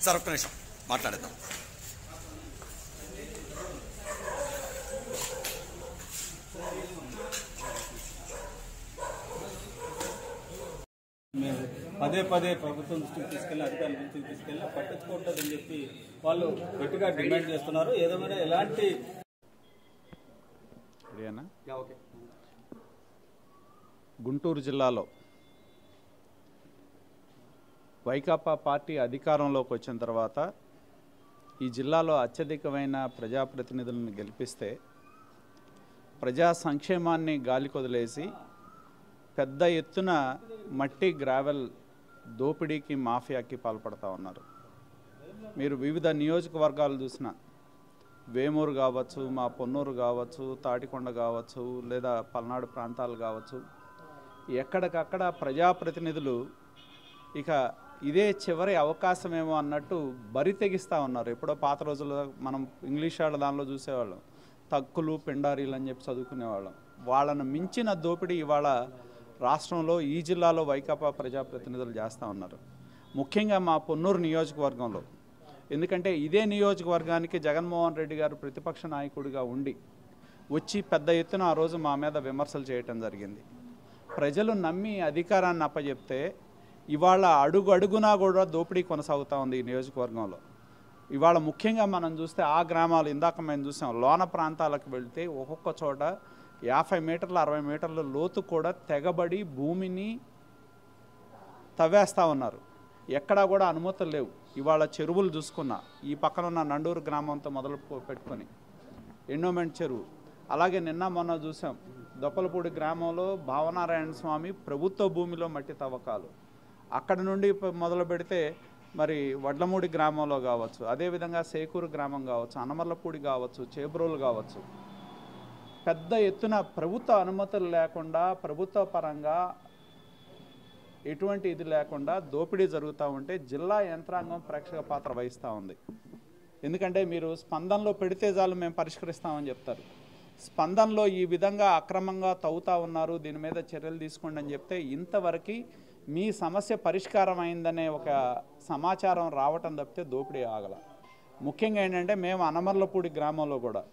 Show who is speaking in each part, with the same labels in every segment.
Speaker 1: sir ఒక్క నిమిషం మాట్లాడేద్దాం
Speaker 2: మేము పదే పదే ప్రభుత్వం దృష్టికి తీసుకెళ్ళి అధికారుల దృష్టికి తీసుకెళ్ళి పట్టించుకోవట్లేదని చెప్పి వాళ్ళు గట్టిగా డిమాండ్ చేస్తున్నారు ఏదేమైనా ఎలాంటి
Speaker 3: రెడీనా గుంటూరు జిల్లాలో వైకాపా పార్టీ అధికారంలోకి వచ్చిన తర్వాత ఈ జిల్లాలో అత్యధికమైన ప్రజాప్రతినిధులను గెలిపిస్తే ప్రజా సంక్షేమాన్ని గాలికొదిలేసి పెద్ద ఎత్తున మట్టి గ్రావెల్ దోపిడీకి మాఫియాకి పాల్పడతా ఉన్నారు మీరు వివిధ నియోజకవర్గాలు చూసిన వేమూరు కావచ్చు మా పొన్నూరు కావచ్చు తాటికొండ కావచ్చు లేదా పల్నాడు ప్రాంతాలు కావచ్చు ఎక్కడికక్కడ ప్రజాప్రతినిధులు ఇక ఇదే చివరి అవకాశమేమో అన్నట్టు బరి తెగిస్తూ ఉన్నారు ఎప్పుడో పాత రోజుల్లో మనం ఇంగ్లీష్ వాళ్ళ దానిలో చూసేవాళ్ళం తక్కులు పిండారీలు అని చెప్పి చదువుకునేవాళ్ళం వాళ్ళను మించిన దోపిడీ ఇవాళ రాష్ట్రంలో ఈ జిల్లాలో వైకాపా ప్రజాప్రతినిధులు చేస్తూ ఉన్నారు ముఖ్యంగా మా పొన్నూరు నియోజకవర్గంలో ఎందుకంటే ఇదే నియోజకవర్గానికి జగన్మోహన్ రెడ్డి గారు ప్రతిపక్ష నాయకుడిగా ఉండి వచ్చి పెద్ద ఎత్తున ఆ రోజు మా మీద విమర్శలు చేయటం జరిగింది ప్రజలు నమ్మి అధికారాన్ని అప్పచెప్తే ఇవాళ అడుగు అడుగునా కూడా దోపిడీ కొనసాగుతూ ఉంది ఈ నియోజకవర్గంలో ఇవాళ ముఖ్యంగా మనం చూస్తే ఆ గ్రామాలు ఇందాక మేము చూసాం లోన ప్రాంతాలకు వెళ్తే ఒక్కొక్క చోట యాభై మీటర్ల అరవై మీటర్ల లోతు కూడా తెగబడి భూమిని తవ్వేస్తూ ఉన్నారు ఎక్కడా కూడా అనుమతులు లేవు ఇవాళ చెరువులు చూసుకున్నా ఈ పక్కన ఉన్న నండూరు గ్రామంతో మొదలు పో- పెట్టుకొని ఎండోమెంట్ చెరువు అలాగే నిన్న మొన్న చూసాం దొప్పలపూడి గ్రామంలో భావనారాయణ స్వామి ప్రభుత్వ భూమిలో మట్టి తవ్వకాలు అక్కడ నుండి ప- మొదలు పెడితే మరి వడ్లమూడి గ్రామంలో కావచ్చు అదేవిధంగా సేకూరు గ్రామం కావచ్చు అనమర్లపూడి కావచ్చు చేబ్రోలు కావచ్చు పెద్ద ఎత్తున ప్రభుత్వ అనుమతులు లేకుండా ప్రభుత్వ పరంగా ఎటువంటి ఇది లేకుండా దోపిడీ జరుగుతూ ఉంటే జిల్లా యంత్రాంగం ప్రేక్షక పాత్ర వహిస్తూ ఉంది ఎందుకంటే మీరు స్పందనలో పెడితే చాలు మేము పరిష్కరిస్తామని చెప్తారు స్పందనలో ఈ విధంగా అక్రమంగా తవ్వుతా ఉన్నారు దీని మీద చర్యలు తీసుకోండి అని చెప్తే ఇంతవరకు మీ సమస్య పరిష్కారం అయిందనే ఒక సమాచారం రావటం తప్పితే దోపిడీ ఆగల ముఖ్యంగా ఏంటంటే మేము అనమర్లపూడి గ్రామంలో కూడా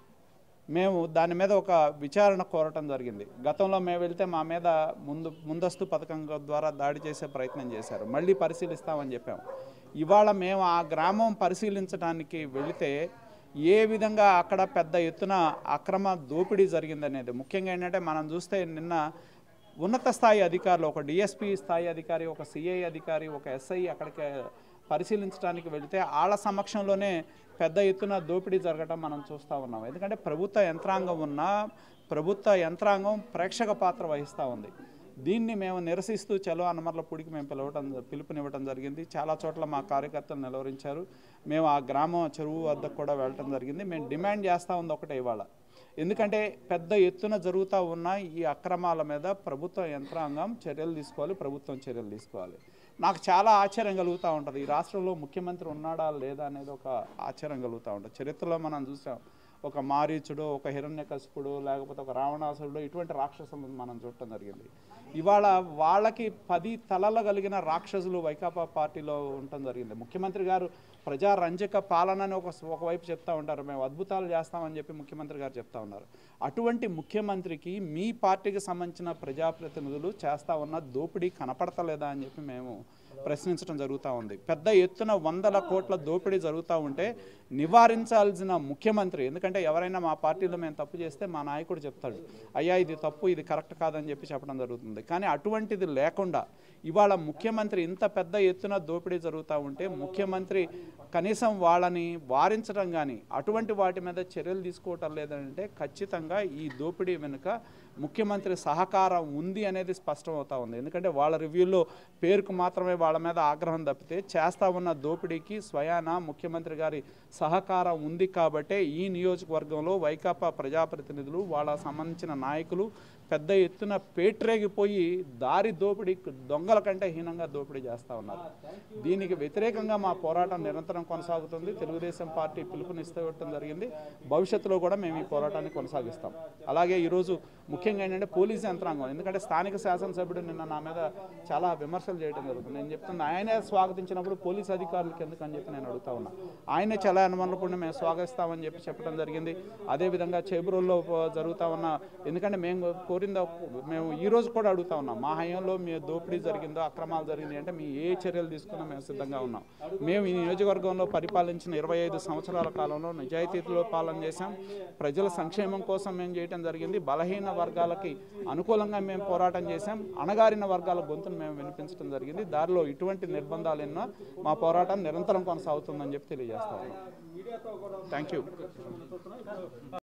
Speaker 3: మేము దాని మీద ఒక విచారణ కోరటం జరిగింది గతంలో మేము వెళ్తే మా మీద ముందు ముందస్తు పథకం ద్వారా దాడి చేసే ప్రయత్నం చేశారు మళ్ళీ పరిశీలిస్తామని చెప్పాం ఇవాళ మేము ఆ గ్రామం పరిశీలించడానికి వెళితే ఏ విధంగా అక్కడ పెద్ద ఎత్తున అక్రమ దోపిడీ జరిగిందనేది ముఖ్యంగా ఏంటంటే మనం చూస్తే నిన్న ఉన్నత స్థాయి అధికారులు ఒక డిఎస్పి స్థాయి అధికారి ఒక సిఐ అధికారి ఒక ఎస్ఐ అక్కడికి పరిశీలించడానికి వెళితే వాళ్ళ సమక్షంలోనే పెద్ద ఎత్తున దోపిడీ జరగటం మనం చూస్తూ ఉన్నాం ఎందుకంటే ప్రభుత్వ యంత్రాంగం ఉన్న ప్రభుత్వ యంత్రాంగం ప్రేక్షక పాత్ర వహిస్తూ ఉంది దీన్ని మేము నిరసిస్తూ చలో అనమర్లపూడికి మేము పిలవటం పిలుపునివ్వటం జరిగింది చాలా చోట్ల మా కార్యకర్తలు నిలవరించారు మేము ఆ గ్రామం చెరువు వద్దకు కూడా వెళ్ళటం జరిగింది మేము డిమాండ్ చేస్తూ ఉంది ఒకటే ఇవాళ ఎందుకంటే పెద్ద ఎత్తున జరుగుతూ ఉన్న ఈ అక్రమాల మీద ప్రభుత్వ యంత్రాంగం చర్యలు తీసుకోవాలి ప్రభుత్వం చర్యలు తీసుకోవాలి నాకు చాలా ఆశ్చర్యం కలుగుతూ ఉంటుంది ఈ రాష్ట్రంలో ముఖ్యమంత్రి ఉన్నాడా లేదా అనేది ఒక ఆశ్చర్యం కలుగుతూ ఉంటుంది చరిత్రలో మనం చూసాం ఒక మారీచుడు ఒక హిరణ్యకశిపుడు లేకపోతే ఒక రావణాసురుడు ఇటువంటి రాక్షసులను మనం చూడటం జరిగింది ఇవాళ వాళ్ళకి పది తలలు కలిగిన రాక్షసులు వైకాపా పార్టీలో ఉండటం జరిగింది ముఖ్యమంత్రి గారు ప్రజా రంజక పాలనని ఒక ఒకవైపు చెప్తా ఉంటారు మేము అద్భుతాలు చేస్తామని చెప్పి ముఖ్యమంత్రి గారు చెప్తా ఉన్నారు అటువంటి ముఖ్యమంత్రికి మీ పార్టీకి సంబంధించిన ప్రజాప్రతినిధులు చేస్తా ఉన్న దోపిడీ కనపడతలేదా అని చెప్పి మేము ప్రశ్నించడం జరుగుతూ ఉంది పెద్ద ఎత్తున వందల కోట్ల దోపిడీ జరుగుతూ ఉంటే నివారించాల్సిన ముఖ్యమంత్రి ఎందుకంటే ఎవరైనా మా పార్టీలో మేము తప్పు చేస్తే మా నాయకుడు చెప్తాడు అయ్యా ఇది తప్పు ఇది కరెక్ట్ కాదని చెప్పి చెప్పడం జరుగుతుంది కానీ అటువంటిది లేకుండా ఇవాళ ముఖ్యమంత్రి ఇంత పెద్ద ఎత్తున దోపిడీ జరుగుతూ ఉంటే ముఖ్యమంత్రి కనీసం వాళ్ళని వారించడం కానీ అటువంటి వాటి మీద చర్యలు తీసుకోవటం లేదంటే ఖచ్చితంగా ఈ దోపిడీ వెనుక ముఖ్యమంత్రి సహకారం ఉంది అనేది స్పష్టం అవుతా ఉంది ఎందుకంటే వాళ్ళ రివ్యూలో పేరుకు మాత్రమే వాళ్ళ మీద ఆగ్రహం తప్పితే చేస్తా ఉన్న దోపిడీకి స్వయాన ముఖ్యమంత్రి గారి సహకారం ఉంది కాబట్టే ఈ నియోజకవర్గంలో వైకాపా ప్రజాప్రతినిధులు వాళ్ళ సంబంధించిన నాయకులు పెద్ద ఎత్తున పేట్రేగిపోయి దారి దోపిడీ దొంగల కంటే హీనంగా దోపిడీ చేస్తూ ఉన్నారు దీనికి వ్యతిరేకంగా మా పోరాటం నిరంతరం కొనసాగుతుంది తెలుగుదేశం పార్టీ పిలుపునిస్తూ జరిగింది భవిష్యత్తులో కూడా మేము ఈ పోరాటాన్ని కొనసాగిస్తాం అలాగే ఈరోజు ముఖ్యంగా ఏంటంటే పోలీసు యంత్రాంగం ఎందుకంటే స్థానిక శాసనసభ్యుడు నిన్న నా మీద చాలా విమర్శలు చేయడం జరుగుతుంది నేను చెప్తుంది ఆయనే స్వాగతించినప్పుడు పోలీస్ అధికారులకు ఎందుకు అని చెప్పి నేను అడుగుతా ఉన్నా ఆయనే చాలా అనుమతులు మేము స్వాగతిస్తామని చెప్పి చెప్పడం జరిగింది అదేవిధంగా చేబ్రోల్లో జరుగుతా ఉన్న ఎందుకంటే మేము కోరింది ఒక- మేము ఈ రోజు కూడా అడుగుతా ఉన్నాం మా హయాంలో మీ దోపిడీ జరిగిందో అక్రమాలు జరిగింది అంటే మీ ఏ చర్యలు తీసుకున్నా మేము సిద్ధంగా ఉన్నాం మేము ఈ నియోజకవర్గంలో పరిపాలించిన ఇరవై ఐదు సంవత్సరాల కాలంలో నిజాయితీలో పాలన చేశాం ప్రజల సంక్షేమం కోసం మేము చేయడం జరిగింది బలహీన వర్గాలకి అనుకూలంగా మేము పోరాటం చేశాం అణగారిన వర్గాల గొంతును మేము వినిపించడం జరిగింది దారిలో ఇటువంటి నిర్బంధాలు ఎన్నో మా పోరాటం నిరంతరం కొనసాగుతుందని చెప్పి తెలియజేస్తా ఉన్నాం థ్యాంక్ యూ